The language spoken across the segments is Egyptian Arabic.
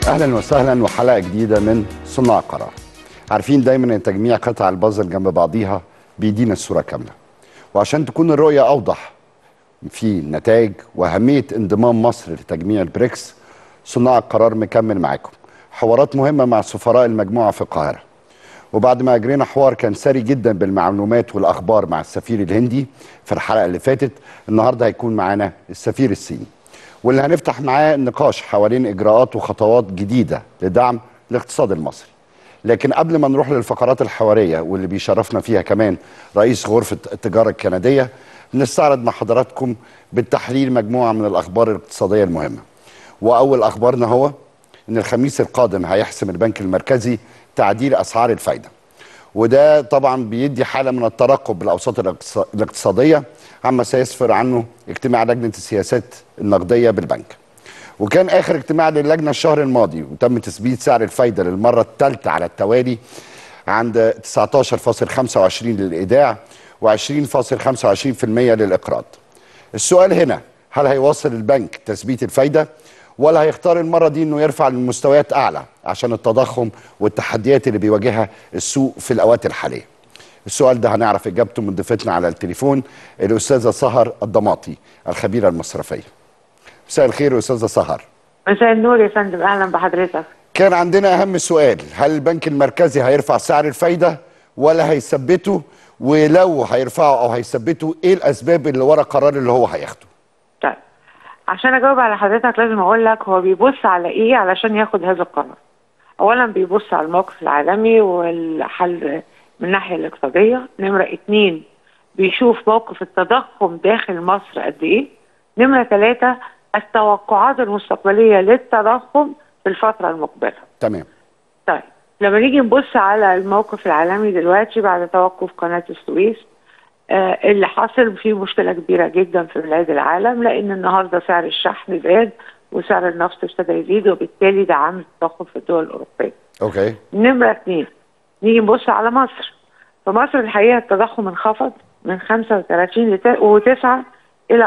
اهلا وسهلا وحلقه جديده من صناع قرار عارفين دايما ان تجميع قطع البازل جنب بعضيها بيدينا الصوره كامله وعشان تكون الرؤيه اوضح في النتائج واهميه انضمام مصر لتجميع البريكس صناع القرار مكمل معاكم حوارات مهمه مع سفراء المجموعه في القاهره وبعد ما اجرينا حوار كان سري جدا بالمعلومات والاخبار مع السفير الهندي في الحلقه اللي فاتت النهارده هيكون معانا السفير الصيني واللي هنفتح معاه النقاش حوالين اجراءات وخطوات جديده لدعم الاقتصاد المصري لكن قبل ما نروح للفقرات الحواريه واللي بيشرفنا فيها كمان رئيس غرفه التجاره الكنديه نستعرض مع حضراتكم بالتحليل مجموعه من الاخبار الاقتصاديه المهمه واول اخبارنا هو ان الخميس القادم هيحسم البنك المركزي تعديل اسعار الفايده وده طبعا بيدي حاله من الترقب بالاوساط الاقتص- الاقتصاديه عما سيسفر عنه اجتماع لجنه السياسات النقديه بالبنك وكان اخر اجتماع للجنه الشهر الماضي وتم تثبيت سعر الفايده للمره الثالثه على التوالي عند 19.25 للايداع و20.25% للاقراض السؤال هنا هل هيواصل البنك تثبيت الفايده ولا هيختار المره دي انه يرفع لمستويات اعلى عشان التضخم والتحديات اللي بيواجهها السوق في الاوقات الحاليه السؤال ده هنعرف اجابته من ضيفتنا على التليفون الاستاذه سهر الضماطي الخبيره المصرفيه مساء الخير يا استاذه سهر مساء النور يا فندم اهلا بحضرتك كان عندنا اهم سؤال هل البنك المركزي هيرفع سعر الفايده ولا هيثبته ولو هيرفعه او هيثبته ايه الاسباب اللي ورا القرار اللي هو هياخده طيب عشان اجاوب على حضرتك لازم اقول لك هو بيبص على ايه علشان ياخد هذا القرار اولا بيبص على الموقف العالمي والحل من الناحيه الاقتصاديه نمره اتنين بيشوف موقف التضخم داخل مصر قد ايه نمره ثلاثه التوقعات المستقبليه للتضخم في الفتره المقبله تمام طيب لما نيجي نبص على الموقف العالمي دلوقتي بعد توقف قناة السويس آه اللي حاصل فيه مشكلة كبيرة جدا في بلاد العالم لأن النهاردة سعر الشحن زاد وسعر النفط ابتدى يزيد وبالتالي ده عامل تضخم في الدول الأوروبية. اوكي نمرة اثنين نيجي نبص على مصر فمصر الحقيقة التضخم انخفض من 35 و9 إلى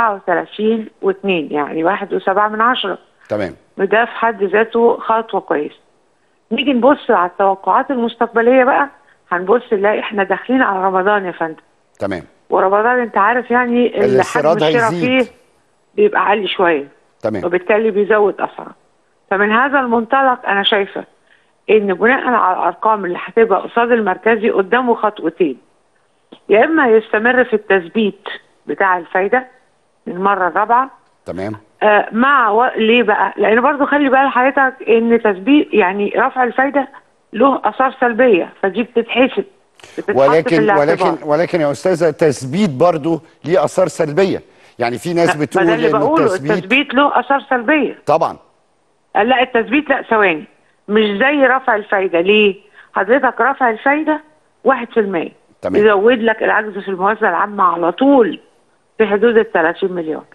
34 و2 يعني 1.7 من عشرة تمام وده في حد ذاته خطوة كويسة. نيجي نبص على التوقعات المستقبليه بقى هنبص نلاقي احنا داخلين على رمضان يا فندم تمام ورمضان انت عارف يعني الحجم الاستيراد الشراء هيزيد. فيه بيبقى عالي شويه تمام وبالتالي بيزود اسعار فمن هذا المنطلق انا شايفه ان بناء على الارقام اللي هتبقى قصاد المركزي قدامه خطوتين يا اما يستمر في التثبيت بتاع الفايده للمره الرابعه تمام آه، مع و... ليه بقى؟ لان برضو خلي بال حضرتك ان تثبيت يعني رفع الفايده له اثار سلبيه فدي بتتحسب بتتحط في ولكن الاعتبار. ولكن ولكن يا استاذه تثبيت برضه ليه اثار سلبيه يعني في ناس لا، بتقول ما ده اللي انه بقوله التثبيت التثبيت له اثار سلبيه طبعا آه، لا التثبيت لا ثواني مش زي رفع الفايده ليه؟ حضرتك رفع الفايده 1% تمام. يزود لك العجز في الموازنه العامه على طول في حدود ال 30 مليار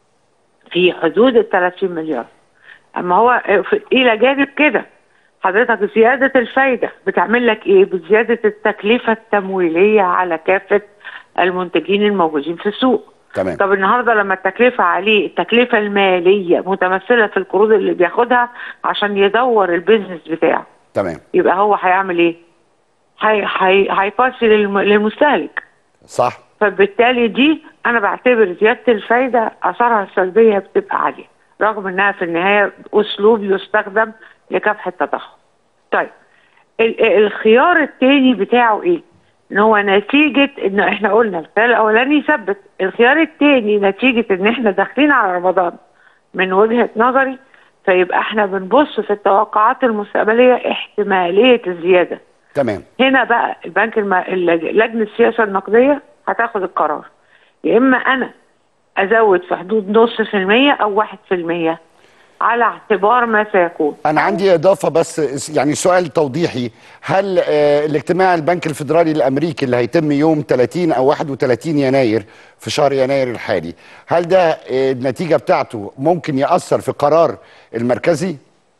في حدود ال 30 مليار اما هو في- الى جانب كده حضرتك زياده الفايده بتعمل لك ايه؟ بزياده التكلفه التمويليه على كافه المنتجين الموجودين في السوق. تمام طب النهارده لما التكلفه عليه التكلفه الماليه متمثله في القروض اللي بياخدها عشان يدور البيزنس بتاعه تمام يبقى هو هيعمل ايه؟ هي هي هيباسي للم- للمستهلك صح فبالتالي دي انا بعتبر زياده الفايده اثارها السلبيه بتبقى عاليه رغم انها في النهايه اسلوب يستخدم لكبح التضخم. طيب ال- الخيار الثاني بتاعه ايه؟ ان هو نتيجه ان احنا قلنا الخيار الاولاني يثبت، الخيار الثاني نتيجه ان احنا داخلين على رمضان من وجهه نظري فيبقى احنا بنبص في التوقعات المستقبليه احتماليه الزياده. تمام هنا بقى البنك الم... اللج- لجنه السياسه النقديه هتاخد القرار يا اما انا ازود في حدود نص في المية او واحد في المية على اعتبار ما سيكون انا عندي اضافه بس يعني سؤال توضيحي هل آه، الاجتماع البنك الفيدرالي الامريكي اللي هيتم يوم 30 او 31 يناير في شهر يناير الحالي هل ده آه، النتيجه بتاعته ممكن ياثر في قرار المركزي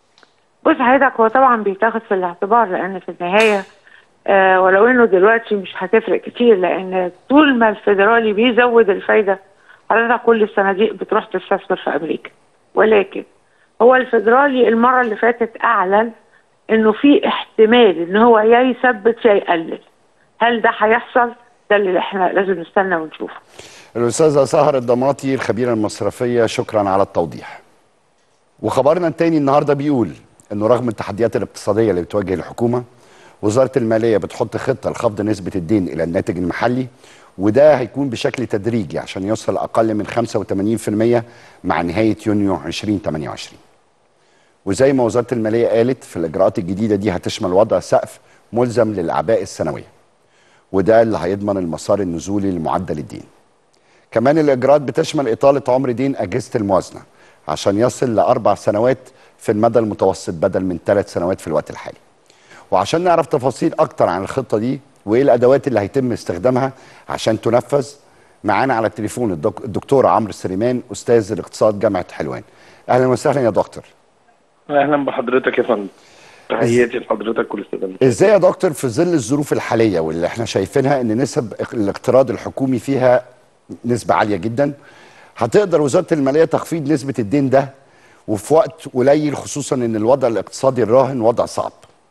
بص حضرتك هو طبعا بيتاخد في الاعتبار لان في النهايه آه ولو انه دلوقتي مش هتفرق كتير لان طول ما الفيدرالي بيزود الفايده حضرتك كل الصناديق بتروح تستثمر في امريكا ولكن هو الفيدرالي المره اللي فاتت اعلن انه في احتمال ان هو يا يثبت يا يقلل هل ده هيحصل ده اللي احنا لازم نستنى ونشوفه الأستاذة سهر الضماطي الخبيرة المصرفية شكرا على التوضيح وخبرنا التاني النهاردة بيقول أنه رغم التحديات الاقتصادية اللي بتواجه الحكومة وزارة المالية بتحط خطة لخفض نسبة الدين إلى الناتج المحلي وده هيكون بشكل تدريجي عشان يوصل أقل من 85% مع نهاية يونيو 2028 وزي ما وزارة المالية قالت في الإجراءات الجديدة دي هتشمل وضع سقف ملزم للأعباء السنوية وده اللي هيضمن المسار النزولي لمعدل الدين كمان الإجراءات بتشمل إطالة عمر دين أجهزة الموازنة عشان يصل لأربع سنوات في المدى المتوسط بدل من ثلاث سنوات في الوقت الحالي وعشان نعرف تفاصيل أكتر عن الخطة دي وإيه الأدوات اللي هيتم استخدامها عشان تنفذ معانا على التليفون الدك- الدكتور عمرو سليمان أستاذ الاقتصاد جامعة حلوان أهلا وسهلا يا دكتور اهلا بحضرتك يا فندم تحياتي لحضرتك والاستاذ ازاي يا دكتور في ظل الظروف الحاليه واللي احنا شايفينها ان نسب الاقتراض الحكومي فيها نسبه عاليه جدا هتقدر وزاره الماليه تخفيض نسبه الدين ده وفي وقت قليل خصوصا ان الوضع الاقتصادي الراهن وضع صعب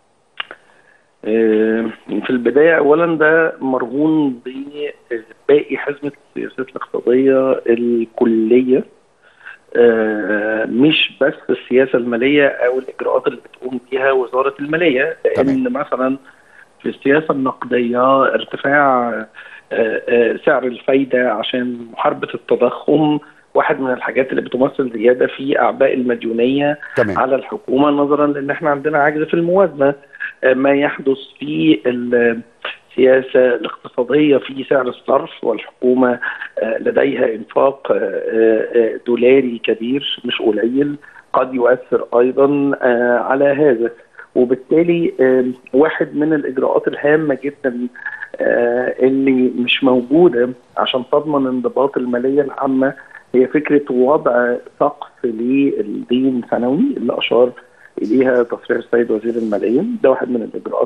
آه، في البدايه اولا ده مرهون بباقي حزمه السياسات الاقتصاديه الكليه آه، مش بس السياسه الماليه او الاجراءات اللي بتقوم بيها وزاره الماليه لان تمام. مثلا في السياسه النقديه ارتفاع آه، آه، سعر الفايده عشان محاربه التضخم واحد من الحاجات اللي بتمثل زياده في اعباء المديونيه تمام على الحكومه نظرا لان احنا عندنا عجز في الموازنه آه، ما يحدث في السياسه الاقتصاديه في سعر الصرف والحكومه آه، لديها انفاق آه، آه، دولاري كبير مش قليل قد يؤثر ايضا آه، على هذا وبالتالي آه، واحد من الاجراءات الهامه جدا آه، اللي مش موجوده عشان تضمن انضباط الماليه العامه هي فكره وضع سقف للدين سنوي اللي اشار اليها تصريح السيد وزير الماليه ده واحد من الاجراءات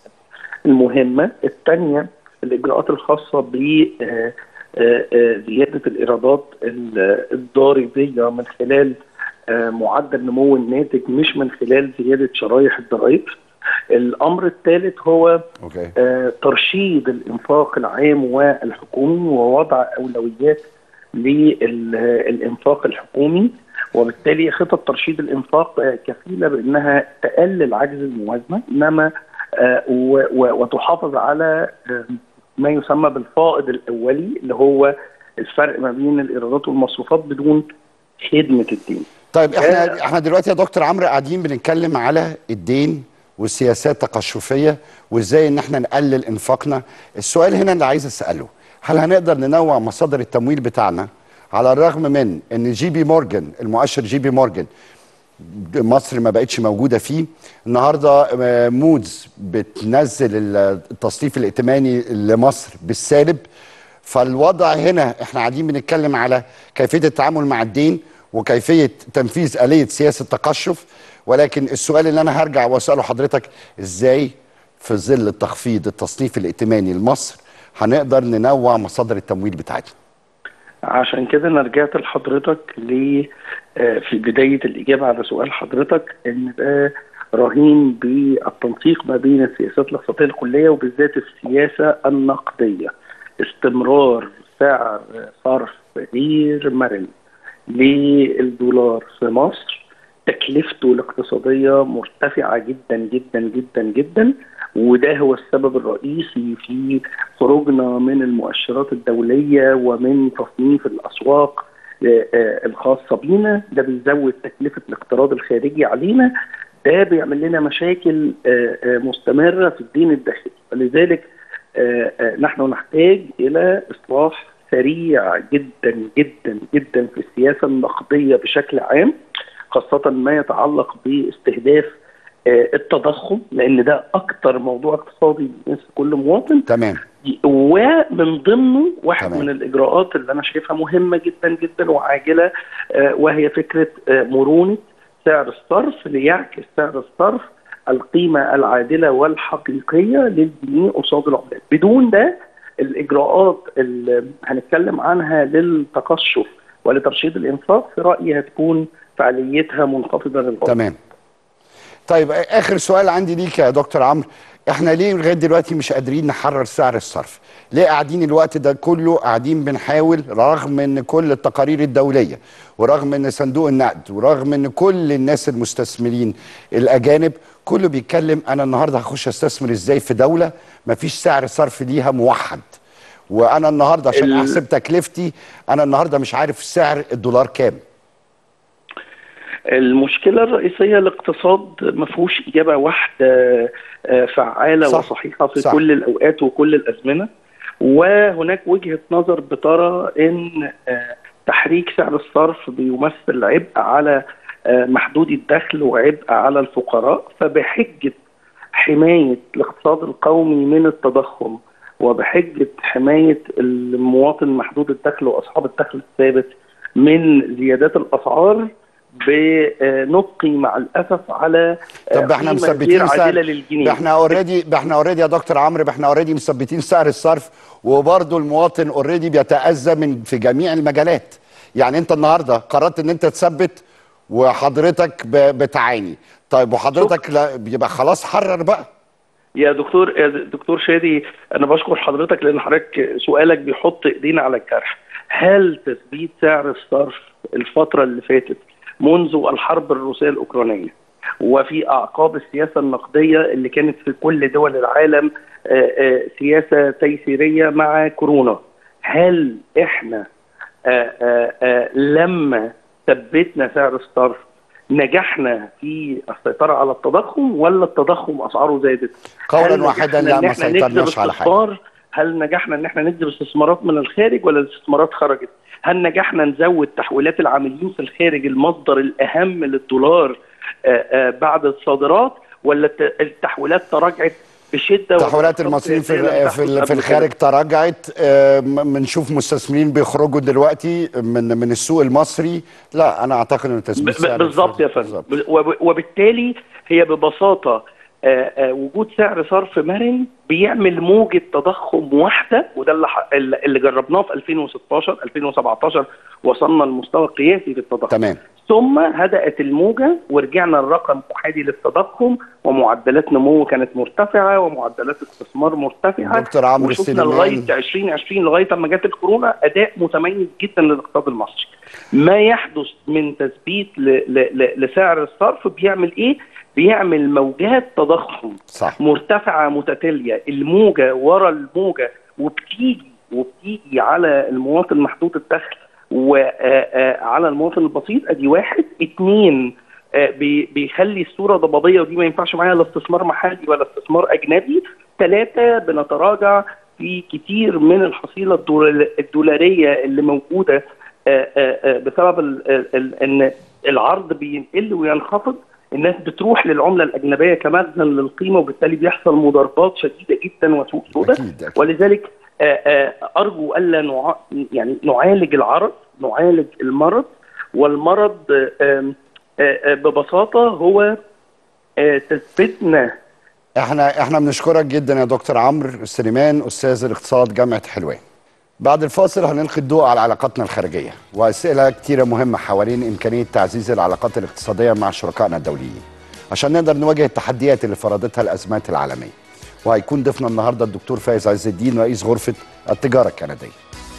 المهمه الثانيه الاجراءات الخاصه ب آه، آه، آه، زياده الايرادات ال- الضريبيه من خلال آه، معدل نمو الناتج مش من خلال زياده شرايح الضرائب الامر الثالث هو اوكي آه، ترشيد الانفاق العام والحكومي ووضع اولويات للانفاق الحكومي وبالتالي خطط ترشيد الانفاق آه، كفيله بانها تقلل عجز الموازنه انما آه، و- و- وتحافظ على آه، ما يسمى بالفائض الاولي اللي هو الفرق ما بين الايرادات والمصروفات بدون خدمه الدين. طيب احنا احنا دلوقتي يا دكتور عمرو قاعدين بنتكلم على الدين والسياسات التقشفيه وازاي ان احنا نقلل انفاقنا السؤال هنا اللي عايز اساله هل هنقدر ننوع مصادر التمويل بتاعنا على الرغم من ان جي بي مورجان المؤشر جي بي مورجان مصر ما بقتش موجوده فيه النهارده آه، مودز بتنزل التصنيف الائتماني لمصر بالسالب فالوضع هنا احنا قاعدين بنتكلم على كيفيه التعامل مع الدين وكيفيه تنفيذ اليه سياسه التقشف ولكن السؤال اللي انا هرجع واساله حضرتك ازاي في ظل التخفيض التصنيف الائتماني لمصر هنقدر ننوع مصادر التمويل بتاعتنا عشان كده انا رجعت لحضرتك ل آه، في بدايه الاجابه على سؤال حضرتك ان ده رهين بالتنسيق ما بين السياسات الاقتصاديه الكليه وبالذات السياسه النقديه استمرار سعر صرف غير مرن للدولار في مصر تكلفته الاقتصاديه مرتفعه جدا جدا جدا جدا وده هو السبب الرئيسي في خروجنا من المؤشرات الدوليه ومن تصنيف الاسواق آه، آه، الخاصه بينا ده بيزود تكلفه الاقتراض الخارجي علينا ده بيعمل لنا مشاكل آه، آه، مستمره في الدين الداخلي ولذلك آه، آه، نحن نحتاج الى اصلاح سريع جدا جدا جدا في السياسه النقديه بشكل عام خاصه ما يتعلق باستهداف آه، التضخم لان ده اكتر موضوع اقتصادي بيمس كل مواطن تمام ومن ضمنه واحد تمام. من الاجراءات اللي انا شايفها مهمه جدا جدا وعاجله آه، وهي فكره آه، مرونه سعر الصرف ليعكس سعر الصرف القيمه العادله والحقيقيه للجنيه قصاد العملات بدون ده الاجراءات اللي هنتكلم عنها للتقشف ولترشيد الانفاق في رايي هتكون فعاليتها منخفضه للغايه تمام طيب اخر سؤال عندي ليك يا دكتور عمرو احنا ليه لغايه دلوقتي مش قادرين نحرر سعر الصرف ليه قاعدين الوقت ده كله قاعدين بنحاول رغم ان كل التقارير الدوليه ورغم ان صندوق النقد ورغم ان كل الناس المستثمرين الاجانب كله بيتكلم انا النهارده هخش استثمر ازاي في دوله مفيش سعر صرف ليها موحد وانا النهارده عشان ال- احسب تكلفتي انا النهارده مش عارف سعر الدولار كام المشكله الرئيسيه الاقتصاد ما فيهوش اجابه واحده آه، فعاله صح. وصحيحه في صح. كل الاوقات وكل الازمنه وهناك وجهه نظر بترى ان آه، تحريك سعر الصرف بيمثل عبء على آه، محدودي الدخل وعبء على الفقراء فبحجه حمايه الاقتصاد القومي من التضخم وبحجه حمايه المواطن محدود الدخل واصحاب الدخل الثابت من زيادات الاسعار بنبقي مع الاسف على طب احنا قيمة مثبتين غير سعر عادله للجنيه ده احنا اوريدي ده احنا اوريدي يا دكتور عمرو ده احنا اوريدي مثبتين سعر الصرف وبرضه المواطن اوريدي بيتاذى من في جميع المجالات يعني انت النهارده قررت ان انت تثبت وحضرتك ب- بتعاني طيب وحضرتك لا يبقى خلاص حرر بقى يا دكتور يا دكتور شادي انا بشكر حضرتك لان حضرتك سؤالك بيحط ايدينا على الجرح هل تثبيت سعر الصرف الفتره اللي فاتت منذ الحرب الروسيه الاوكرانيه وفي اعقاب السياسه النقديه اللي كانت في كل دول العالم آه، آه، سياسه تيسيريه مع كورونا هل احنا آه، آه، آه، لما ثبتنا سعر الصرف نجحنا في السيطره على التضخم ولا التضخم اسعاره زادت؟ قولا هل واحدا نجحنا لا إن ما إحنا نجذب سيطرناش على حاجه استثمار؟ هل نجحنا ان احنا نجذب استثمارات من الخارج ولا الاستثمارات خرجت؟ هل نجحنا نزود تحويلات العاملين في الخارج المصدر الاهم للدولار آه، آه، بعد الصادرات ولا الت- التحويلات تراجعت بشده تحويلات وبأرقام المصريين في قياسية لم ال- في, ال- تحدث في قبل الخارج كده؟ تراجعت آه، م- بنشوف مستثمرين بيخرجوا دلوقتي من من السوق المصري لا انا اعتقد ان ب- تثبيت ب- سعر بالظبط يا الصرف- فندم وب- وبالتالي هي ببساطه آه، آه، وجود سعر صرف مرن بيعمل موجه تضخم واحده وده اللي ح- اللي جربناه في 2016 2017 وصلنا لمستوى قياسي في التضخم تمام ثم هدأت الموجة ورجعنا لرقم محادي للتضخم ومعدلات نمو كانت مرتفعة ومعدلات استثمار مرتفعة دكتور عمرو وشفنا سليمان. لغاية 2020 لغاية ما جت الكورونا أداء متميز جدا للاقتصاد المصري ما يحدث من تثبيت ل- ل- ل- لسعر الصرف بيعمل إيه؟ بيعمل موجات تضخم صح مرتفعه متتاليه الموجه ورا الموجه وبتيجي وبتيجي على المواطن محدود الدخل وعلى المواطن البسيط ادي واحد اثنين بي- بيخلي الصوره ضبابيه ودي ما ينفعش معاها لا استثمار محلي ولا استثمار اجنبي ثلاثه بنتراجع في كتير من الحصيله الدول- الدولاريه اللي موجوده آه، آه، آه، بسبب ال- ال- ال- ان العرض بينقل وينخفض الناس بتروح للعمله الاجنبيه كمخزن للقيمه وبالتالي بيحصل مضاربات شديده جدا وسوق سوداء اكيد اكيد ولذلك آه، آه، ارجو الا نع... يعني نعالج العرض نعالج المرض والمرض آه، آه، آه، ببساطه هو آه، تثبيتنا احنا احنا بنشكرك جدا يا دكتور عمرو سليمان استاذ الاقتصاد جامعه حلوان بعد الفاصل هنلقي الضوء على علاقاتنا الخارجيه واسئله كتيره مهمه حوالين امكانيه تعزيز العلاقات الاقتصاديه مع شركائنا الدوليين عشان نقدر نواجه التحديات اللي فرضتها الازمات العالميه وهيكون ضيفنا النهارده الدكتور فايز عز الدين رئيس غرفه التجاره الكنديه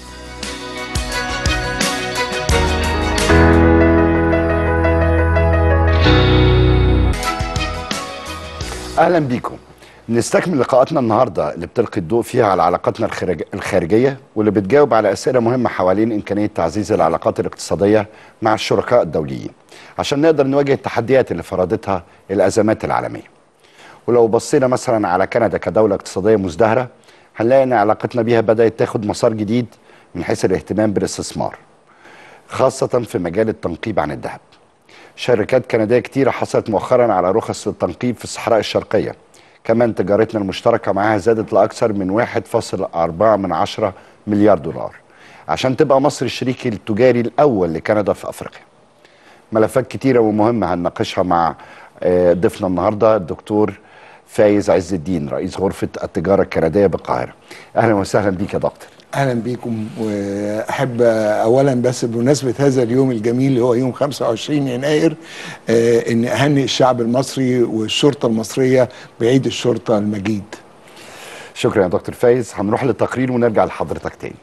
اهلا بيكم نستكمل لقاءاتنا النهارده اللي بتلقي الضوء فيها على علاقاتنا الخارج- الخارجيه واللي بتجاوب على اسئله مهمه حوالين امكانيه تعزيز العلاقات الاقتصاديه مع الشركاء الدوليين عشان نقدر نواجه التحديات اللي فرضتها الازمات العالميه. ولو بصينا مثلا على كندا كدوله اقتصاديه مزدهره هنلاقي ان علاقتنا بيها بدات تاخد مسار جديد من حيث الاهتمام بالاستثمار خاصه في مجال التنقيب عن الذهب. شركات كنديه كتيره حصلت مؤخرا على رخص للتنقيب في الصحراء الشرقيه كمان تجارتنا المشتركه معاها زادت لاكثر من 1.4 من عشرة مليار دولار عشان تبقى مصر الشريك التجاري الاول لكندا في افريقيا ملفات كتيره ومهمه هنناقشها مع آه، ضيفنا النهارده الدكتور فايز عز الدين رئيس غرفه التجاره الكنديه بالقاهره اهلا وسهلا بيك يا دكتور اهلا بيكم واحب اولا بس بمناسبه هذا اليوم الجميل اللي هو يوم 25 يناير آه، ان اهنئ الشعب المصري والشرطه المصريه بعيد الشرطه المجيد شكرا يا دكتور فايز هنروح للتقرير ونرجع لحضرتك تاني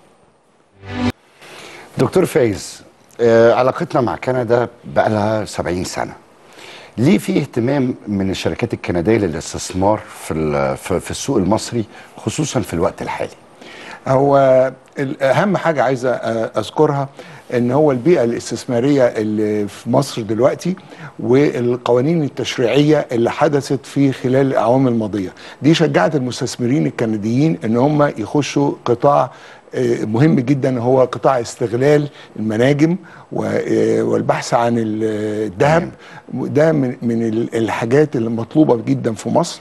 دكتور فايز آه، علاقتنا مع كندا بقى لها 70 سنه ليه في اهتمام من الشركات الكنديه للاستثمار في ال- في في السوق المصري خصوصا في الوقت الحالي هو ال- اهم حاجه عايزه أ- اذكرها ان هو البيئه الاستثماريه اللي في مصر دلوقتي والقوانين التشريعيه اللي حدثت في خلال الاعوام الماضيه دي شجعت المستثمرين الكنديين ان هم يخشوا قطاع آه، مهم جدا هو قطاع استغلال المناجم و- آه، والبحث عن ال- الذهب ده من من ال- الحاجات اللي مطلوبه جدا في مصر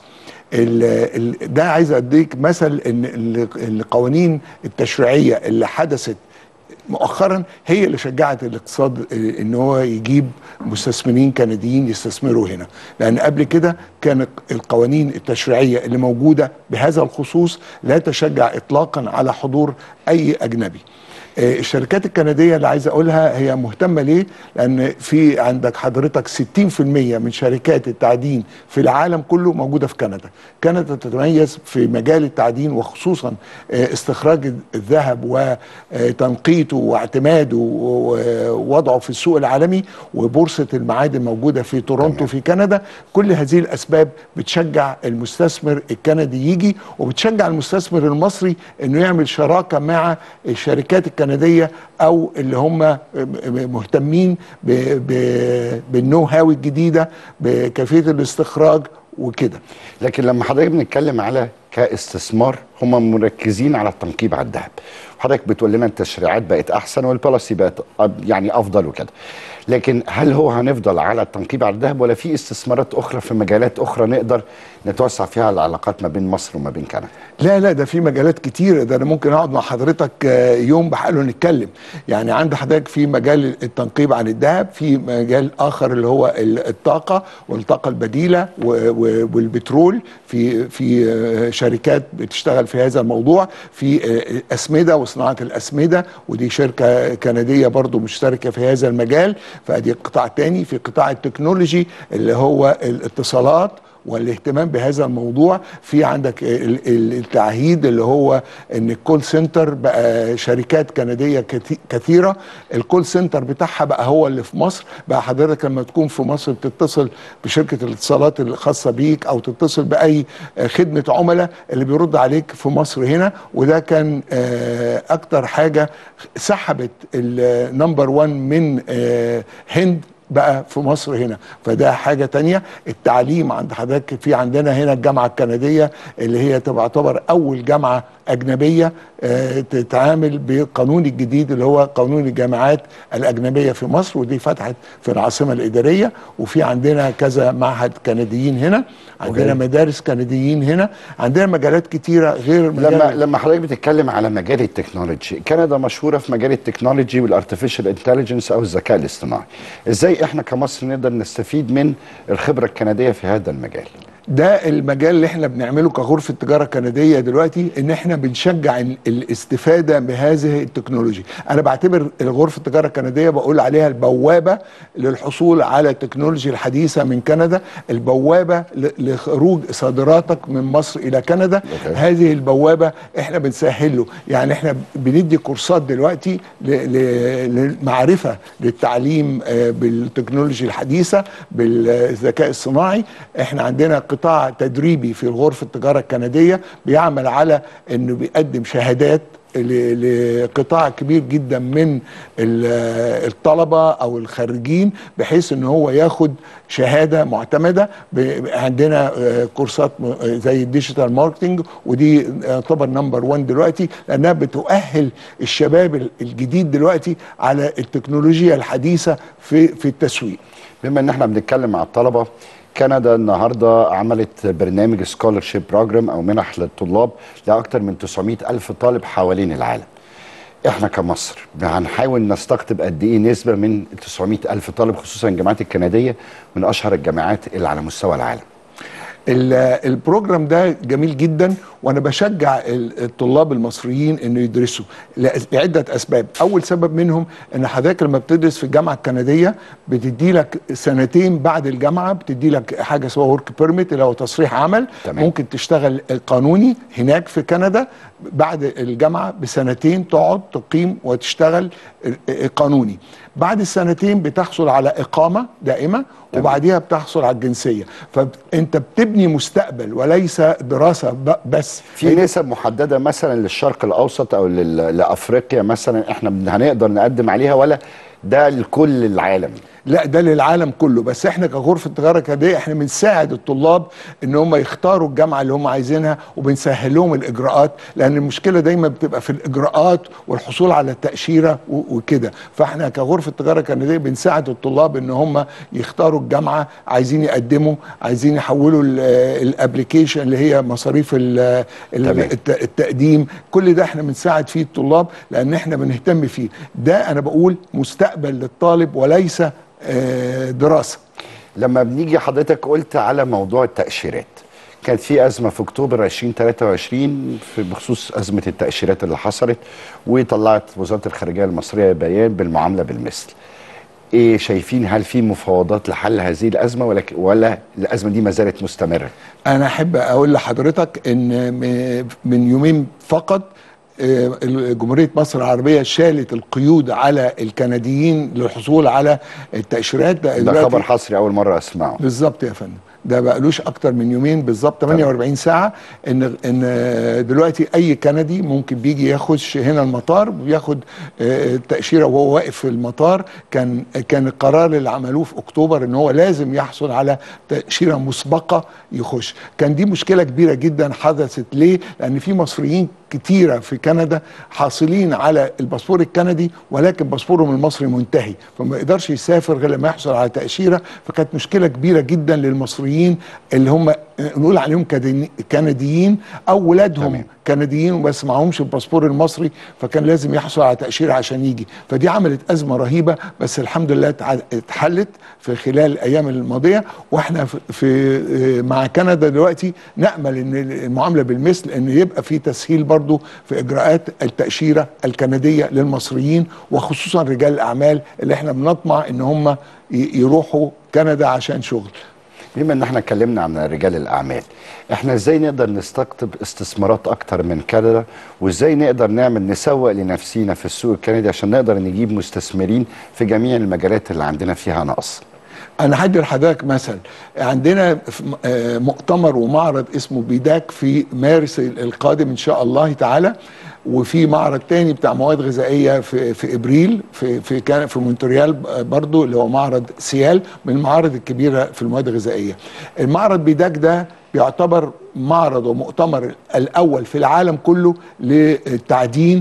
ال- ال- ده عايز اديك مثل ان ال- القوانين التشريعيه اللي حدثت مؤخرا هي اللي شجعت الاقتصاد ان هو يجيب مستثمرين كنديين يستثمروا هنا لان قبل كده كانت القوانين التشريعيه اللي موجوده بهذا الخصوص لا تشجع اطلاقا على حضور اي اجنبي آه، الشركات الكنديه اللي عايز اقولها هي مهتمه ليه؟ لان في عندك حضرتك 60% من شركات التعدين في العالم كله موجوده في كندا. كندا تتميز في مجال التعدين وخصوصا آه، استخراج الذهب وتنقيته واعتماده ووضعه في السوق العالمي وبورصه المعادن موجوده في تورونتو في كندا. كل هذه الاسباب بتشجع المستثمر الكندي يجي وبتشجع المستثمر المصري انه يعمل شراكه مع الشركات الكنديه او اللي هم مهتمين ب- ب- بالنو هاو الجديده بكيفيه الاستخراج وكده لكن لما حضرتك بنتكلم على كاستثمار هم مركزين على التنقيب على الذهب حضرتك بتقول لنا التشريعات بقت احسن والبوليسي بقت أب- يعني افضل وكده لكن هل هو هنفضل على التنقيب على الذهب ولا في استثمارات اخرى في مجالات اخرى نقدر نتوسع فيها العلاقات ما بين مصر وما بين كندا لا لا ده في مجالات كتير ده انا ممكن اقعد مع حضرتك آه، يوم بحاله نتكلم يعني عند حضرتك في مجال التنقيب عن الذهب في مجال اخر اللي هو ال- الطاقه والطاقه البديله و- و- والبترول في في آه، شركات بتشتغل في هذا الموضوع في آه، اسمده وصناعه الاسمده ودي شركه كنديه برضو مشتركه في هذا المجال فادي قطاع تاني في قطاع التكنولوجي اللي هو الاتصالات والاهتمام بهذا الموضوع في عندك ال- ال- التعهيد اللي هو ان الكول سنتر بقى شركات كنديه كتي- كثيره الكول سنتر بتاعها بقى هو اللي في مصر بقى حضرتك لما تكون في مصر بتتصل بشركه الاتصالات الخاصه بيك او تتصل باي آه، خدمه عملاء اللي بيرد عليك في مصر هنا وده كان آه، اكتر حاجه سحبت النمبر 1 من آه، هند بقى في مصر هنا فده حاجة تانية التعليم عند حضرتك في عندنا هنا الجامعة الكندية اللي هي تعتبر أول جامعة أجنبية آه، تتعامل بالقانون الجديد اللي هو قانون الجامعات الأجنبية في مصر ودي فتحت في العاصمة الإدارية وفي عندنا كذا معهد كنديين هنا عندنا أوكي. مدارس كنديين هنا عندنا مجالات كتيرة غير لما مجال لما حضرتك بتتكلم على مجال التكنولوجي كندا مشهوره في مجال التكنولوجي والارتفيشال انتليجنس او الذكاء الاصطناعي ازاي احنا كمصر نقدر نستفيد من الخبره الكنديه في هذا المجال ده المجال اللي احنا بنعمله كغرفة تجارة كندية دلوقتي ان احنا بنشجع ال- الاستفادة بهذه التكنولوجيا انا بعتبر غرفة التجارة الكندية بقول عليها البوابة للحصول على التكنولوجيا الحديثة من كندا البوابة ل- لخروج صادراتك من مصر الى كندا أوكي. هذه البوابة احنا بنسهل له يعني احنا بندي كورسات دلوقتي ل- ل- للمعرفة للتعليم آه، بالتكنولوجيا الحديثة بالذكاء الصناعي احنا عندنا قطاع تدريبي في غرفة التجارة الكندية بيعمل على انه بيقدم شهادات ل- لقطاع كبير جدا من ال- الطلبة او الخريجين بحيث ان هو ياخد شهادة معتمدة ب- عندنا آه، كورسات م- آه، زي الديجيتال ماركتنج ودي يعتبر نمبر 1 دلوقتي لانها بتؤهل الشباب ال- الجديد دلوقتي على التكنولوجيا الحديثة في في التسويق بما ان احنا بنتكلم مع الطلبه كندا النهارده عملت برنامج سكولرشيب بروجرام او منح للطلاب لاكثر من 900 الف طالب حوالين العالم احنا كمصر هنحاول نستقطب قد ايه نسبه من 900 الف طالب خصوصا الجامعات الكنديه من اشهر الجامعات اللي على مستوى العالم ال- البروجرام ده جميل جدا وانا بشجع ال- الطلاب المصريين انه يدرسوا لأ- لعده اسباب اول سبب منهم ان حضرتك لما بتدرس في الجامعه الكنديه بتدي لك سنتين بعد الجامعه بتدي لك حاجه اسمها ورك بيرميت اللي هو تصريح عمل تمام. ممكن تشتغل قانوني هناك في كندا بعد الجامعه بسنتين تقعد تقيم وتشتغل قانوني بعد السنتين بتحصل على اقامه دائمه وبعديها بتحصل على الجنسيه فانت بتبني مستقبل وليس دراسه ب- بس في نسب محدده مثلا للشرق الاوسط او لل- لافريقيا مثلا احنا بن- هنقدر نقدم عليها ولا ده لكل العالم لا ده للعالم كله بس احنا كغرفه تجاره كنديه احنا بنساعد الطلاب ان هم يختاروا الجامعه اللي هم عايزينها وبنسهل لهم الاجراءات لان المشكله دايما بتبقى في الاجراءات والحصول على التاشيره و- وكده فاحنا كغرفه تجاره كنديه بنساعد الطلاب ان هم يختاروا الجامعه عايزين يقدموا عايزين يحولوا الابلكيشن اللي هي مصاريف ال- ال- تمام. الت- التقديم كل ده احنا بنساعد فيه الطلاب لان احنا بنهتم فيه ده انا بقول مستقبل للطالب وليس آه، دراسه لما بنيجي حضرتك قلت على موضوع التأشيرات كانت في أزمة في أكتوبر 2023 في بخصوص أزمة التأشيرات اللي حصلت وطلعت وزارة الخارجية المصرية بيان بالمعاملة بالمثل إيه شايفين هل في مفاوضات لحل هذه الأزمة ولا ولا الأزمة دي ما زالت مستمرة؟ انا احب اقول لحضرتك ان م- من يومين فقط آه، جمهوريه مصر العربيه شالت القيود على الكنديين للحصول على التاشيرات ده دلوقتي- خبر حصري أول مرة أسمعه بالظبط يا فندم ده بقالوش اكتر من يومين بالظبط 48 ساعه ان ان دلوقتي اي كندي ممكن بيجي يخش هنا المطار بياخد آه، التاشيره وهو واقف في المطار كان كان القرار اللي عملوه في اكتوبر ان هو لازم يحصل على تاشيره مسبقه يخش كان دي مشكله كبيره جدا حدثت ليه لان في مصريين كتيره في كندا حاصلين على الباسبور الكندي ولكن باسبورهم المصري منتهي فما يقدرش يسافر غير لما يحصل على تاشيره فكانت مشكله كبيره جدا للمصريين اللي هم نقول عليهم كدني- كنديين او ولادهم تمام. كنديين وبس معهمش الباسبور المصري فكان لازم يحصل على تاشيره عشان يجي فدي عملت ازمه رهيبه بس الحمد لله اتع- اتحلت في خلال الايام الماضيه واحنا في- في مع كندا دلوقتي نامل ان المعامله بالمثل ان يبقى في تسهيل برضو في اجراءات التاشيره الكنديه للمصريين وخصوصا رجال الاعمال اللي احنا بنطمع ان هم ي- يروحوا كندا عشان شغل بما ان احنا اتكلمنا عن رجال الاعمال احنا ازاي نقدر نستقطب استثمارات اكتر من كندا وازاي نقدر نعمل نسوق لنفسينا في السوق الكندي عشان نقدر نجيب مستثمرين في جميع المجالات اللي عندنا فيها نقص انا هدي لحضرتك مثل عندنا في م- آه، مؤتمر ومعرض اسمه بيداك في مارس ال- القادم ان شاء الله تعالى وفي معرض تاني بتاع مواد غذائيه في في ابريل في في كان في مونتريال ب- برضو اللي هو معرض سيال من المعارض الكبيره في المواد الغذائيه المعرض بيداك ده بيعتبر معرض ومؤتمر الاول في العالم كله للتعدين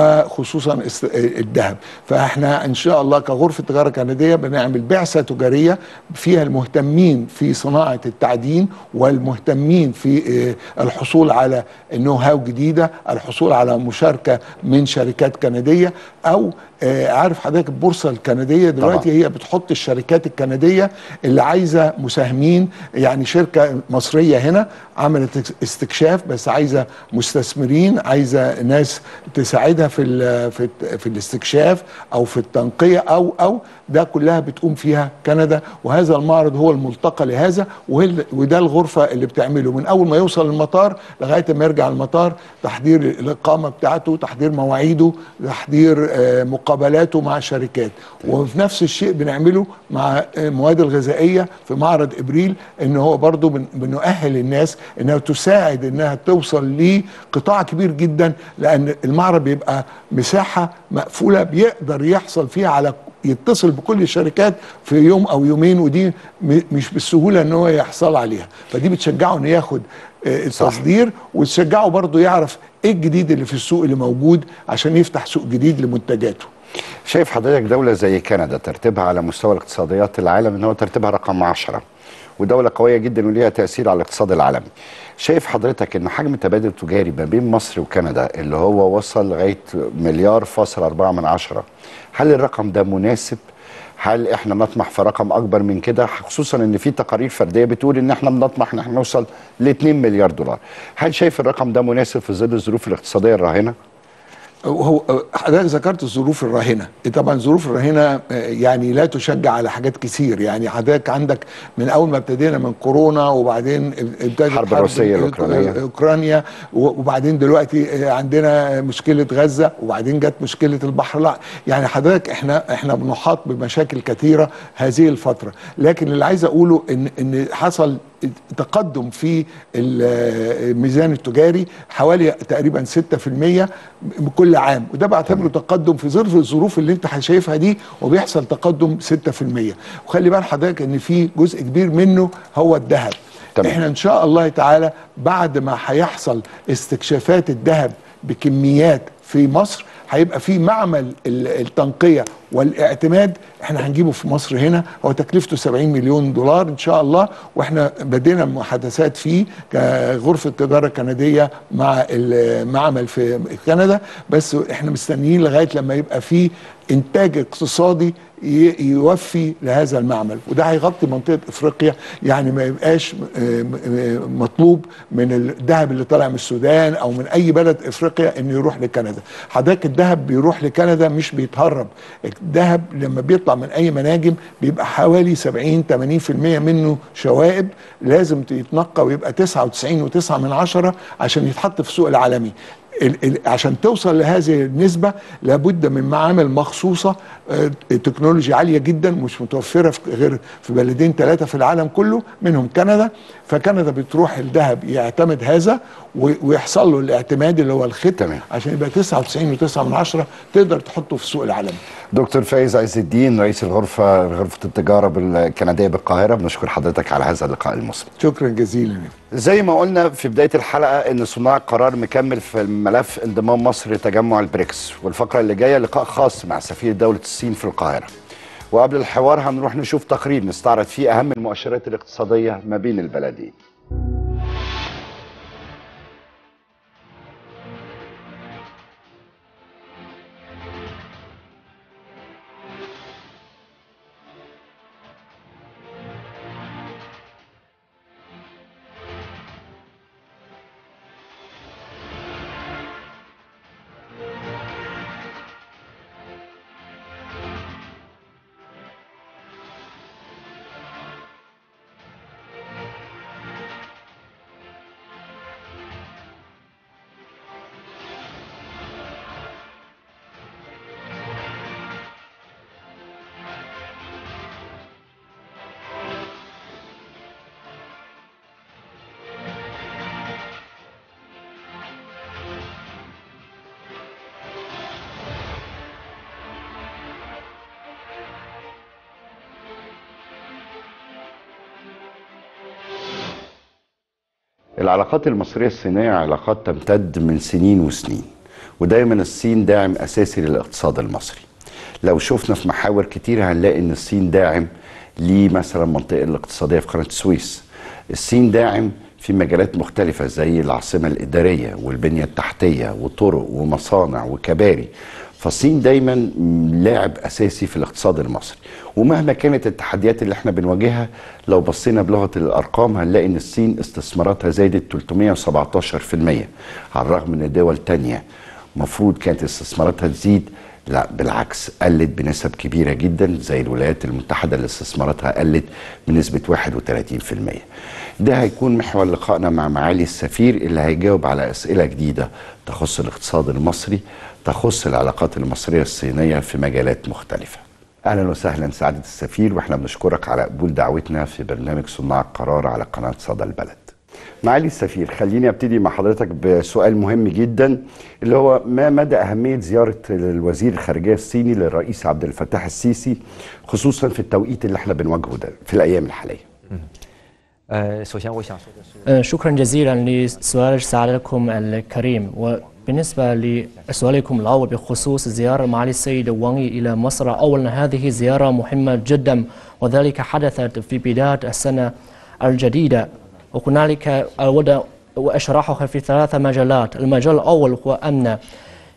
وخصوصا است- الذهب فاحنا ان شاء الله كغرفه تجاره كنديه بنعمل بعثه تجاريه فيها المهتمين في صناعه التعدين والمهتمين في آه، الحصول على نو هاو جديده الحصول على مشاركه من شركات كنديه او آه، عارف حضرتك البورصه الكنديه دلوقتي طبعا. هي بتحط الشركات الكنديه اللي عايزه مساهمين يعني شركه مصريه هنا عملت استكشاف بس عايزه مستثمرين عايزه ناس تساعدها في ال في الت- في الاستكشاف او في التنقيه او او ده كلها بتقوم فيها كندا وهذا المعرض هو الملتقى لهذا وهي- وده الغرفه اللي بتعمله من اول ما يوصل المطار لغايه ما يرجع المطار تحضير الاقامه بتاعته تحضير مواعيده تحضير آه، مقابلاته مع الشركات وفي نفس الشيء بنعمله مع آه، المواد الغذائيه في معرض ابريل ان هو برضو بن- بنؤهل الناس انها تساعد انها توصل لقطاع كبير جدا لان المعرض بيبقى مساحه مقفوله بيقدر يحصل فيها على يتصل بكل الشركات في يوم او يومين ودي م- مش بالسهوله ان هو يحصل عليها فدي بتشجعه انه ياخد آه، صح. التصدير وتشجعه برضه يعرف ايه الجديد اللي في السوق اللي موجود عشان يفتح سوق جديد لمنتجاته شايف حضرتك دولة زي كندا ترتيبها على مستوى الاقتصاديات العالم ان هو ترتيبها رقم 10 ودولة قوية جدا وليها تأثير على الاقتصاد العالمي شايف حضرتك ان حجم التبادل التجاري ما بين مصر وكندا اللي هو وصل لغاية مليار فاصل أربعة من عشرة هل الرقم ده مناسب؟ هل احنا نطمح في رقم اكبر من كده خصوصا ان في تقارير فرديه بتقول ان احنا بنطمح ان احنا نوصل ل 2 مليار دولار هل شايف الرقم ده مناسب في ظل الظروف الاقتصاديه الراهنه هو حضرتك ذكرت الظروف الراهنه طبعا الظروف الراهنه آه، يعني لا تشجع على حاجات كتير يعني حضرتك عندك من اول ما ابتدينا من كورونا وبعدين ابتدت الحرب الروسية الأوكرانية. اوكرانيا وبعدين دلوقتي آه، عندنا مشكله غزه وبعدين جت مشكله البحر لا يعني حضرتك احنا احنا بنحاط بمشاكل كثيره هذه الفتره لكن اللي عايز اقوله ان ان حصل تقدم في الميزان التجاري حوالي تقريبا 6% كل عام وده بعتبره تقدم في ظرف الظروف اللي انت شايفها دي وبيحصل تقدم 6% وخلي بال حضرتك ان في جزء كبير منه هو الذهب تمام. احنا ان شاء الله تعالى بعد ما هيحصل استكشافات الذهب بكميات في مصر هيبقى في معمل ال- التنقيه والاعتماد احنا هنجيبه في مصر هنا هو تكلفته 70 مليون دولار ان شاء الله واحنا بدينا محادثات فيه كغرفه تجاره كنديه مع المعمل في كندا بس احنا مستنيين لغايه لما يبقى في انتاج اقتصادي ي- يوفي لهذا المعمل وده هيغطي منطقه افريقيا يعني ما يبقاش آه، آه، مطلوب من الذهب اللي طالع من السودان او من اي بلد افريقيا انه يروح لكندا حضرتك الذهب بيروح لكندا مش بيتهرب الذهب لما بيطلع من اي مناجم بيبقى حوالي 70 80% منه شوائب لازم يتنقى ويبقى 99.9 من عشرة عشان يتحط في السوق العالمي ال- ال- عشان توصل لهذه النسبة لابد من معامل مخصوصة آه، تكنولوجيا عالية جدا مش متوفرة في غير في بلدين ثلاثة في العالم كله منهم كندا فكندا بتروح الذهب يعتمد هذا و- ويحصل له الاعتماد اللي هو الختم تمام. عشان يبقى 99.9 من عشرة تقدر تحطه في السوق العالمي دكتور فايز عز الدين رئيس الغرفه غرفه التجاره الكنديه بالقاهره بنشكر حضرتك على هذا اللقاء المثمر شكرا جزيلا زي ما قلنا في بدايه الحلقه ان صناع القرار مكمل في ملف انضمام مصر لتجمع البريكس والفقره اللي جايه لقاء خاص مع سفير دوله الصين في القاهره وقبل الحوار هنروح نشوف تقرير نستعرض فيه اهم المؤشرات الاقتصاديه ما بين البلدين العلاقات المصرية الصينية علاقات تمتد من سنين وسنين ودايما الصين داعم أساسي للاقتصاد المصري لو شفنا في محاور كتير هنلاقي ان الصين داعم لمثلا المنطقة الاقتصادية في قناة السويس الصين داعم في مجالات مختلفة زي العاصمة الإدارية والبنية التحتية وطرق ومصانع وكباري فالصين دايما لاعب أساسي في الاقتصاد المصري ومهما كانت التحديات اللي احنا بنواجهها لو بصينا بلغة الأرقام هنلاقي إن الصين استثماراتها زادت 317% على الرغم إن دول تانية مفروض كانت استثماراتها تزيد لا بالعكس قلت بنسب كبيرة جدا زي الولايات المتحدة اللي استثماراتها قلت بنسبة 31% ده هيكون محور لقائنا مع معالي السفير اللي هيجاوب على أسئلة جديدة تخص الاقتصاد المصري تخص العلاقات المصرية الصينية في مجالات مختلفة أهلا وسهلا سعادة السفير وإحنا بنشكرك على قبول دعوتنا في برنامج صناع القرار على قناة صدى البلد معالي السفير خليني ابتدي مع حضرتك بسؤال مهم جدا اللي هو ما مدى اهميه زياره الوزير الخارجيه الصيني للرئيس عبد الفتاح السيسي خصوصا في التوقيت اللي احنا بنواجهه ده في الايام الحاليه 呃，首先我想说的是， آه، شكرا جزيلا لسؤال سعادتكم الكريم وبالنسبة لسؤالكم الأول بخصوص زيارة معالي السيد وانغي إلى مصر أولا هذه زيارة مهمة جدا وذلك حدثت في بداية السنة الجديدة وهنالك أود وأشرحها في ثلاث مجالات المجال الأول هو أن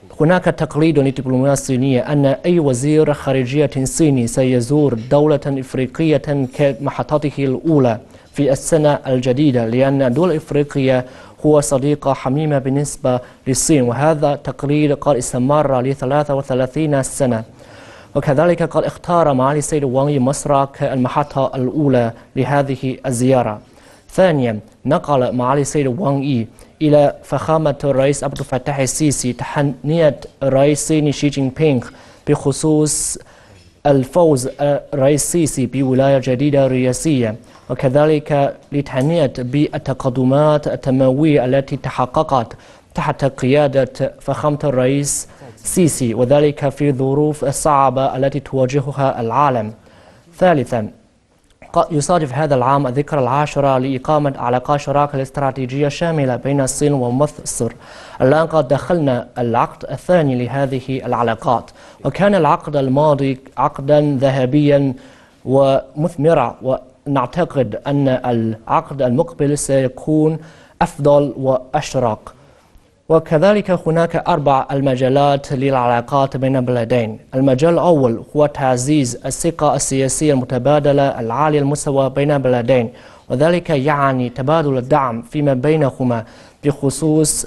هناك تقليد للدبلوماسية الصينية أن أي وزير خارجية صيني سيزور دولة إفريقية كمحطته الأولى في السنة الجديدة لأن دول إفريقيا هو صديقة حميمة بالنسبة للصين وهذا تقليد قد استمر ل 33 سنة وكذلك قد اختار معالي السيد وانغ مصر كالمحطة الأولى لهذه الزيارة ثانيا نقل معالي السيد وانغ إي إلى فخامة الرئيس عبد الفتاح السيسي تحنية الرئيس الصيني شي جين بينغ بخصوص الفوز الرئيس السيسي بولاية جديدة رئاسية وكذلك لتهنئة بالتقدمات التنموية التي تحققت تحت قيادة فخامة الرئيس السيسي وذلك في الظروف الصعبة التي تواجهها العالم ثالثا قد يصادف هذا العام الذكرى العاشرة لإقامة علاقات شراكة استراتيجية شاملة بين الصين ومصر الآن قد دخلنا العقد الثاني لهذه العلاقات وكان العقد الماضي عقدا ذهبيا ومثمرا ونعتقد أن العقد المقبل سيكون أفضل وأشرق وكذلك هناك أربع المجالات للعلاقات بين البلدين المجال الأول هو تعزيز الثقة السياسية المتبادلة العالية المستوى بين البلدين وذلك يعني تبادل الدعم فيما بينهما بخصوص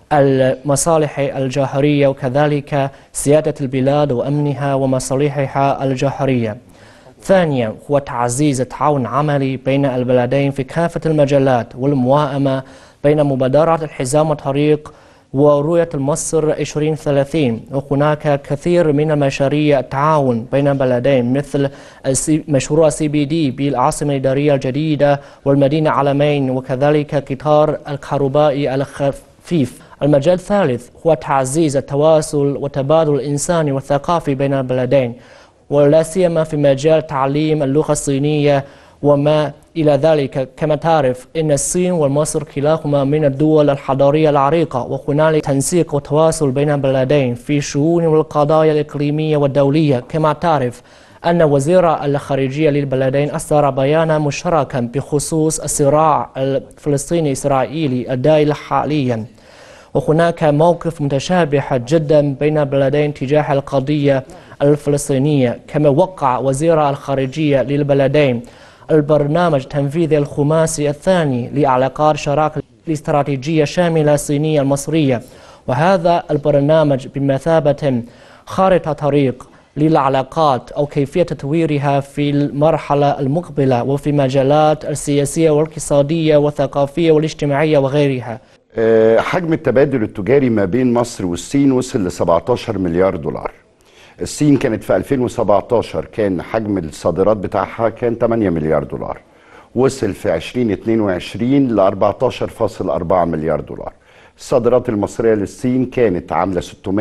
المصالح الجوهرية وكذلك سيادة البلاد وأمنها ومصالحها الجوهرية ثانيا هو تعزيز التعاون العملي بين البلدين في كافة المجالات والموائمة بين مبادرات الحزام والطريق ورؤية مصر 2030 وهناك كثير من المشاريع التعاون بين البلدين مثل مشروع سي بي دي بالعاصمة الإدارية الجديدة والمدينة عالمين وكذلك قطار الكهربائي الخفيف المجال الثالث هو تعزيز التواصل والتبادل الإنساني والثقافي بين البلدين ولا سيما في مجال تعليم اللغة الصينية وما إلى ذلك كما تعرف أن الصين ومصر كلاهما من الدول الحضارية العريقة وهنالك تنسيق وتواصل بين البلدين في شؤون والقضايا الإقليمية والدولية كما تعرف أن وزير الخارجية للبلدين أصدر بيانا مشتركا بخصوص الصراع الفلسطيني الإسرائيلي الدائر حاليا وهناك موقف متشابه جدا بين البلدين تجاه القضية الفلسطينية كما وقع وزير الخارجية للبلدين البرنامج التنفيذي الخماسي الثاني لعلاقات شراكة الاستراتيجية شاملة الصينية المصرية وهذا البرنامج بمثابة خارطة طريق للعلاقات أو كيفية تطويرها في المرحلة المقبلة وفي مجالات السياسية والاقتصادية والثقافية والاجتماعية وغيرها آه، حجم التبادل التجاري ما بين مصر والصين وصل ل 17 مليار دولار الصين كانت في 2017 كان حجم الصادرات بتاعها كان 8 مليار دولار وصل في 2022 ل 14.4 مليار دولار الصادرات المصرية للصين كانت عاملة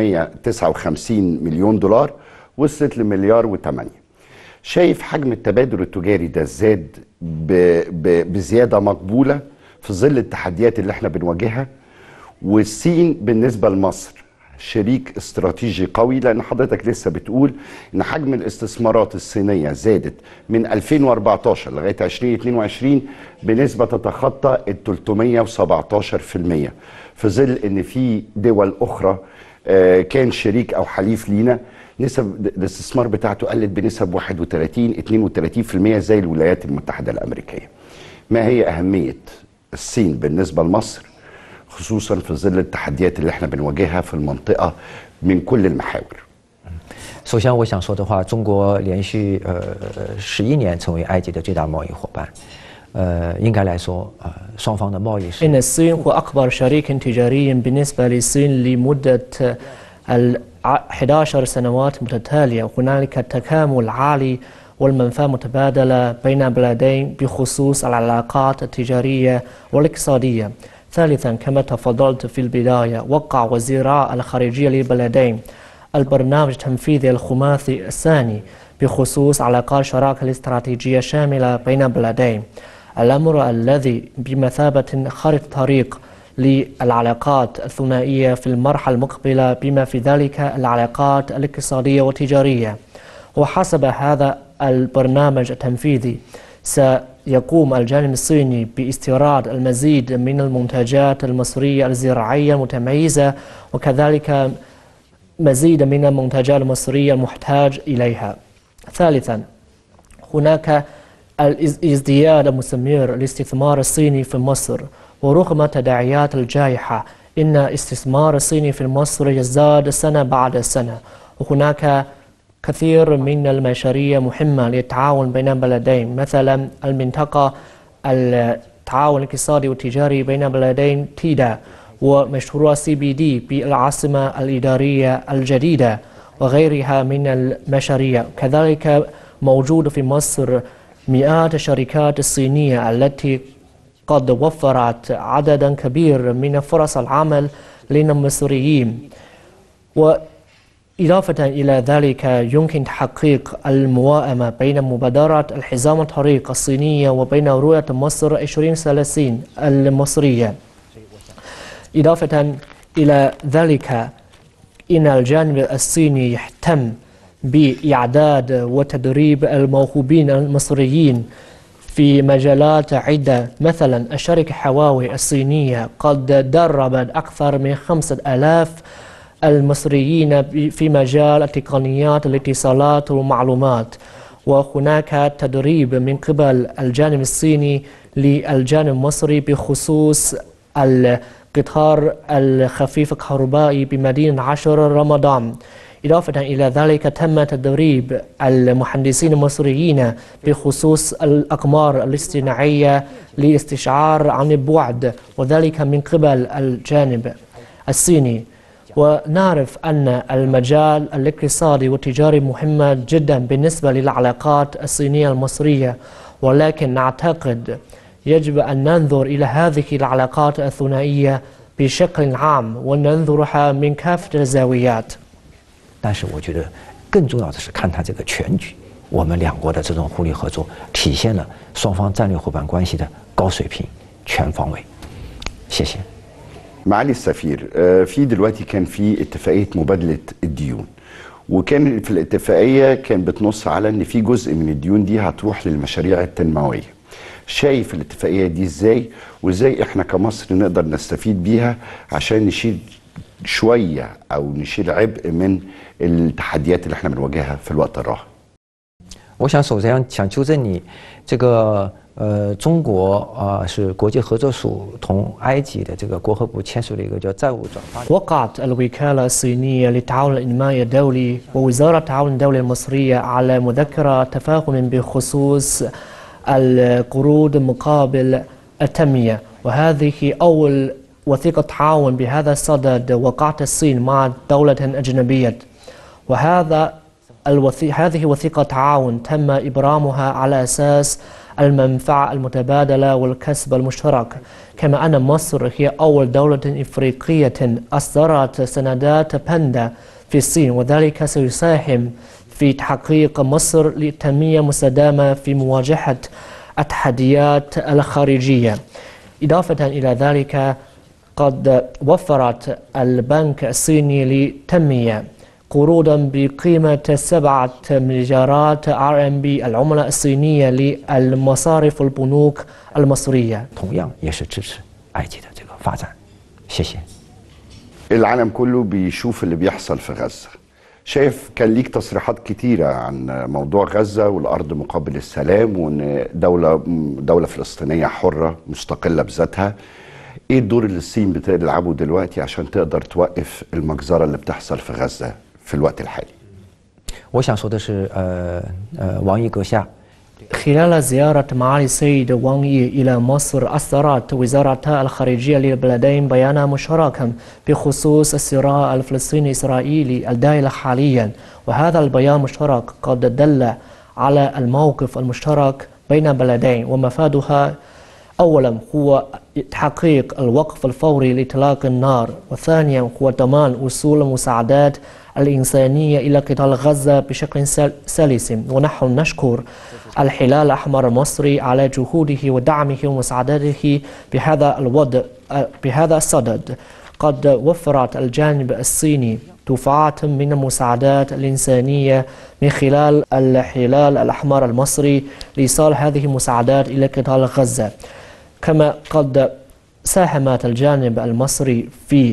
659 مليون دولار وصلت لمليار وثمانية شايف حجم التبادل التجاري ده زاد ب... ب... بزيادة مقبولة في ظل التحديات اللي احنا بنواجهها والصين بالنسبة لمصر شريك استراتيجي قوي لان حضرتك لسه بتقول ان حجم الاستثمارات الصينيه زادت من 2014 لغايه 2022 بنسبه تتخطى ال 317% في ظل ان في دول اخرى آه، كان شريك او حليف لينا نسب الاستثمار بتاعته قلت بنسب 31 32% زي الولايات المتحده الامريكيه. ما هي اهميه الصين بالنسبه لمصر خصوصا في ظل التحديات اللي احنا بنواجهها في المنطقه من كل المحاور 首先，我想说的话，中国连续呃十一年成为埃及的最大贸易伙伴，呃，应该来说，呃，双方的贸易是 إن الصين هو أكبر شريك تجاري بالنسبة للصين لمدة ال 11 سنوات متتالية هنالك تكامل عالي والمنفعة متبادلة بين البلدين بخصوص العلاقات التجارية والاقتصادية ثالثا كما تفضلت في البداية وقع وزيراء الخارجية للبلدين البرنامج التنفيذي الخماسي الثاني بخصوص علاقات شراكة الاستراتيجية شاملة بين البلدين الأمر الذي بمثابة خارطة طريق للعلاقات الثنائية في المرحلة المقبلة بما في ذلك العلاقات الاقتصادية والتجارية وحسب هذا البرنامج التنفيذي سيقوم الجانب الصيني باستيراد المزيد من المنتجات المصرية الزراعية المتميزة وكذلك مزيد من المنتجات المصرية المحتاج إليها ثالثا هناك الازدياد المستمر للاستثمار الصيني في مصر ورغم تداعيات الجائحة إن الاستثمار الصيني في مصر يزداد سنة بعد سنة وهناك كثير من المشاريع مهمة للتعاون بين البلدين مثلا المنطقة التعاون الاقتصادي والتجاري بين البلدين تيدا ومشروع سي بي دي بالعاصمة الإدارية الجديدة وغيرها من المشاريع كذلك موجود في مصر مئات الشركات الصينية التي قد وفرت عددا كبير من فرص العمل للمصريين وإضافة إلى ذلك يمكن تحقيق الموائمة بين مبادرة الحزام الطريق الصينية وبين رؤية مصر 2030 المصرية إضافة إلى ذلك إن الجانب الصيني يهتم بإعداد وتدريب الموهوبين المصريين في مجالات عدة مثلا الشركة حواوي الصينية قد دربت أكثر من خمسة ألاف المصريين في مجال التقنيات الاتصالات والمعلومات وهناك تدريب من قبل الجانب الصيني للجانب المصري بخصوص القطار الخفيف الكهربائي بمدينة عشر رمضان إضافة إلى ذلك تم تدريب المهندسين المصريين بخصوص الأقمار الاصطناعية لاستشعار عن البعد وذلك من قبل الجانب الصيني ونعرف أن المجال الاقتصادي والتجاري مهمة جدا بالنسبة للعلاقات الصينية المصرية ولكن نعتقد يجب أن ننظر إلى هذه العلاقات الثنائية بشكل عام وننظرها من كافة الزاويات 但是我觉得更重要的是看它这个全局，我们两国的这种互利合作体现了双方战略伙伴关系的高水平、全方位。谢谢。 معالي السفير آه، في دلوقتي كان في اتفاقيه مبادله الديون وكان في الاتفاقيه كان بتنص على ان في جزء من الديون دي هتروح للمشاريع التنمويه شايف الاتفاقيه دي ازاي وازاي احنا كمصر نقدر نستفيد بيها عشان نشيل شويه او نشيل عبء من التحديات اللي احنا بنواجهها في الوقت الراهن 我想首先想纠正你，这个呃，中国啊、呃、是国际合作署同埃及的这个国合部签署了一个叫债务转发。 وقعت الوكالة الصينية للتعاون الإنمائي الدولي ووزارة التعاون الدولي المصرية على مذكرة تفاهم بخصوص القروض مقابل التنمية وهذه أول وثيقة تعاون بهذا الصدد وقعت الصين مع دولة أجنبية وهذا الوثي... هذه وثيقة تعاون تم إبرامها على أساس المنفعة المتبادلة والكسب المشترك كما أن مصر هي أول دولة إفريقية أصدرت سندات باندا في الصين وذلك سيساهم في تحقيق مصر للتنمية المستدامة في مواجهة التحديات الخارجية إضافة إلى ذلك قد وفرت البنك الصيني للتنمية قروضا بقيمة سبعة مليارات ار ام بي العملة الصينية للمصارف والبنوك المصرية 同样也是支持埃及的这个发展。谢谢。 العالم كله بيشوف اللي بيحصل في غزة شايف كان ليك تصريحات كتيرة عن موضوع غزة والأرض مقابل السلام وإن دولة دولة فلسطينية حرة مستقلة بذاتها إيه الدور اللي الصين بتلعبه دلوقتي عشان تقدر توقف المجزرة اللي بتحصل في غزة في الوقت الحالي 我想说的是，呃呃，王毅阁下 خلال زيارة معالي السيد وانغ يي إلى مصر أصدرت وزارة الخارجية للبلدين بيانا مشتركا بخصوص الصراع الفلسطيني الإسرائيلي الدائر حاليا وهذا البيان المشترك قد دل على الموقف المشترك بين البلدين ومفادها أولا هو تحقيق الوقف الفوري لإطلاق النار وثانيا هو ضمان وصول المساعدات الإنسانية إلى قطاع غزة بشكل سل- سلس ونحن نشكر الهلال الأحمر المصري على جهوده ودعمه ومساعدته بهذا الوضع بهذا الصدد قد وفرت الجانب الصيني دفعات من المساعدات الإنسانية من خلال الهلال الأحمر المصري لإيصال هذه المساعدات إلى قطاع غزة كما قد ساهمت الجانب المصري في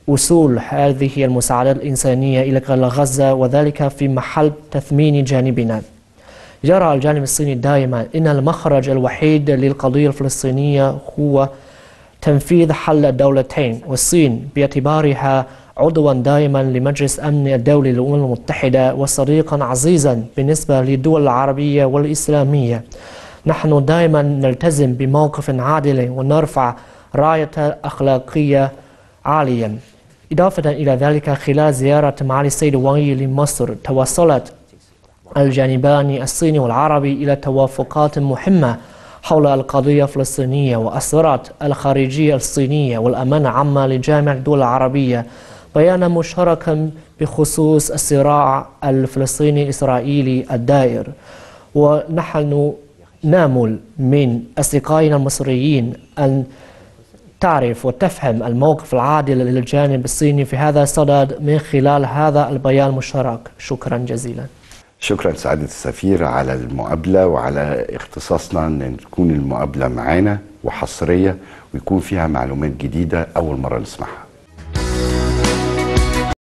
وصول هذه المساعدات الإنسانية إلى قطاع غزة وذلك في محل تثمين جانبنا يرى الجانب الصيني دائما أن المخرج الوحيد للقضية الفلسطينية هو تنفيذ حل الدولتين والصين باعتبارها عضوا دائما لمجلس أمن الدولي للأمم المتحدة وصديقا عزيزا بالنسبة للدول العربية والإسلامية نحن دائما نلتزم بموقف عادل ونرفع راية أخلاقية عاليا إضافة إلى ذلك خلال زيارة معالي السيد وانغ لمصر توصلت الجانبان الصيني والعربي إلى توافقات مهمة حول القضية الفلسطينية وأسرت الخارجية الصينية والأمانة العامة لجامعة الدول العربية بيانا مشتركا بخصوص الصراع الفلسطيني الإسرائيلي الدائر ونحن نامل من أصدقائنا المصريين أن تعرف وتفهم الموقف العادل للجانب الصيني في هذا الصدد من خلال هذا البيان المشترك شكرا جزيلا شكرا سعادة السفير على المقابلة وعلى اختصاصنا ان تكون المقابلة معانا وحصرية ويكون فيها معلومات جديدة أول مرة نسمعها